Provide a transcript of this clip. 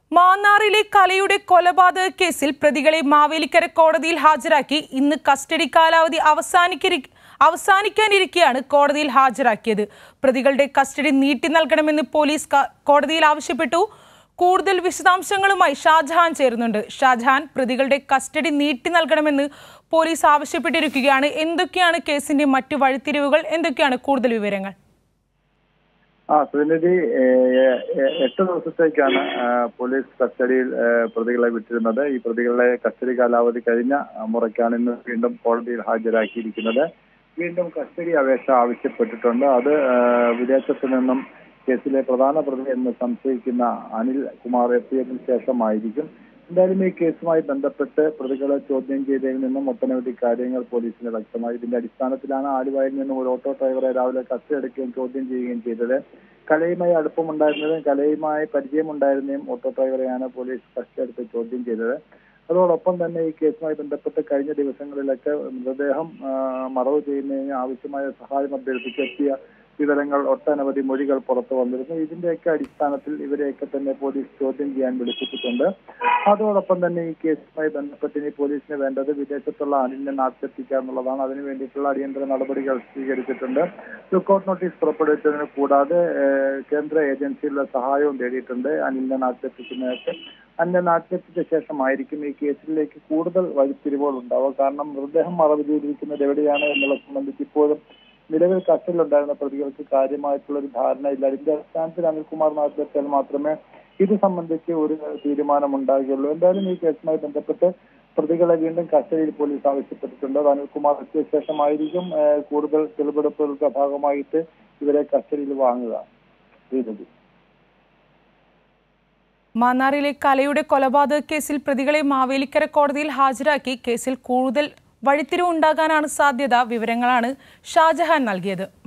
മാന്നാറിലെ കലയുടെ കൊലപാതക കേസിൽ പ്രതികളെ മാവേലിക്കര കോടതിയിൽ ഹാജരാക്കി ഇന്ന് കസ്റ്റഡി കാലാവധി അവസാനിക്കരി അവസാനിക്കാനിരിക്കെയാണ് കോടതിയിൽ ഹാജരാക്കിയത് പ്രതികളുടെ കസ്റ്റഡി നീട്ടി നൽകണമെന്ന് പോലീസ് ക- കോടതിയിൽ ആവശ്യപ്പെട്ടു കൂടുതൽ വിശദാംശങ്ങളുമായി ഷാജഹാൻ ചേരുന്നുണ്ട് ഷാജഹാൻ പ്രതികളുടെ കസ്റ്റഡി നീട്ടി നൽകണമെന്ന് പോലീസ് ആവശ്യപ്പെട്ടിരിക്കുകയാണ് എന്തൊക്കെയാണ് കേസിന്റെ മറ്റു വഴിത്തിരിവുകൾ എന്തൊക്കെയാണ് കൂടുതൽ വിവരങ്ങൾ ആ സുനിധി ഏഹ്, ഏഹ്, എട്ട് ദിവസത്തേക്കാണ് ആ, പോലീസ് കസ്റ്റഡിയിൽ ഏഹ്, പ്രതികളെ വിട്ടിരുന്നത് ഈ പ്രതികളെ കസ്റ്റഡി കാലാവധി കഴിഞ്ഞ മുറയ്ക്കാണ് ഇന്ന് വീണ്ടും കോടതിയിൽ ഹാജരാക്കിയിരിക്കുന്നത് വീണ്ടും കസ്റ്റഡി അപേക്ഷ ആവശ്യപ്പെട്ടിട്ടുണ്ട് അത് ഏഹ്, വിദേശത്ത് നിന്നും കേസിലെ പ്രധാന പ്രതി എന്ന് സംശയിക്കുന്ന അനിൽ കുമാർ എത്തിയതിനു ശേഷമായിരിക്കും എന്തായാലും ഈ കേസുമായി ബന്ധപ്പെട്ട് പ്രതികളെ ചോദ്യം ചെയ്തതിൽ നിന്നും ഒട്ടനവധി കാര്യങ്ങൾ പോലീസിന് വ്യക്തമായി ഇതിന്റെ അടിസ്ഥാനത്തിലാണ് ആലുവായിൽ നിന്നും ഒരു ഓട്ടോ ഡ്രൈവറെ രാവിലെ കസ്റ്റഡിയെടുക്കുകയും ചോദ്യം ചെയ്യുകയും ചെയ്തത് കലയുമായി അടുപ്പമുണ്ടായിരുന്നതും കലയുമായി പരിചയമുണ്ടായിരുന്നതും ഓട്ടോ ഡ്രൈവറെയാണ് പോലീസ് കസ്റ്റഡിയെടുത്ത് ചോദ്യം ചെയ്തത് അതോടൊപ്പം തന്നെ ഈ കേസുമായി ബന്ധപ്പെട്ട് കഴിഞ്ഞ ദിവസങ്ങളിലൊക്കെ മൃതദേഹം ആ, മറവ് ചെയ്യുന്നതിന് ആവശ്യമായ സഹായം അഭ്യർത്ഥിച്ച് എത്തിയ വിവരങ്ങൾ ഒട്ടനവധി മൊഴികൾ പുറത്തു വന്നിരുന്നു ഇതിന്റെയൊക്കെ അടിസ്ഥാനത്തിൽ ഇവരെയൊക്കെ തന്നെ പോലീസ് ചോദ്യം ചെയ്യാൻ വിളിപ്പിച്ചിട്ടുണ്ട് അതോടൊപ്പം തന്നെ ഈ കേസുമായി ബന്ധപ്പെട്ട് ഇനി പോലീസിന് വേണ്ടത് വിദേശത്തുള്ള അനിലിനെ നാട്ടിലെത്തിക്കുക എന്നുള്ളതാണ് അതിനു വേണ്ടിയിട്ടുള്ള അടിയന്തര നടപടികൾ സ്വീകരിച്ചിട്ടുണ്ട് ലുക്കൌട്ട് നോട്ടീസ് പുറപ്പെടുവിച്ചതിന് കൂടാതെ ഏഹ്, കേന്ദ്ര ഏജൻസികളുടെ സഹായവും തേടിയിട്ടുണ്ട് അനിലിനെ നാട്ടിലെത്തിക്കുന്നതൊക്കെ അന്യ നാട്ടിലെത്തിച്ച ശേഷമായിരിക്കും ഈ കേസിലേക്ക് കൂടുതൽ വഴിത്തിരിവുകൾ ഉണ്ടാവുക കാരണം മൃതദേഹം മറവ് ചെയ്തിരിക്കുന്നത് എവിടെയാണ് എന്നുള്ളത് സംബന്ധിച്ച് ഇപ്പോഴും നിലവിൽ കസ്റ്റഡിയിലുണ്ടായിരുന്ന പ്രതികൾക്ക് കാര്യമായിട്ടുള്ള ഒരു ധാരണയില്ല അതിന്റെ അടിസ്ഥാനത്തിൽ അനിൽകുമാർ നാട്ടിലെത്തിയാൽ മാത്രമേ ഇത് സംബന്ധിച്ച് ഒരു തീരുമാനം ഉണ്ടാകുകയുള്ളൂ എന്തായാലും ഈ കേസുമായി ബന്ധപ്പെട്ട് പ്രതികളെ വീണ്ടും കസ്റ്റഡിയിൽ പോലീസ് ആവശ്യപ്പെട്ടിട്ടുണ്ട് അത് അനിൽകുമാർ എത്തിയ ശേഷമായിരിക്കും ഏഹ്, കൂടുതൽ തെളിവെടുപ്പുകളുടെ ഭാഗമായിട്ട് ഇവരെ കസ്റ്റഡിയിൽ വാങ്ങുക ശ്രീരതി മാന്നാറിലെ കലയുടെ കൊലപാതക കേസിൽ പ്രതികളെ മാവേലിക്കര കോടതിയിൽ ഹാജരാക്കി കേസിൽ കൂടുതൽ വഴിത്തിരിവുണ്ടാകാനാണ് സാധ്യത വിവരങ്ങളാണ് ഷാജഹാൻ നൽകിയത്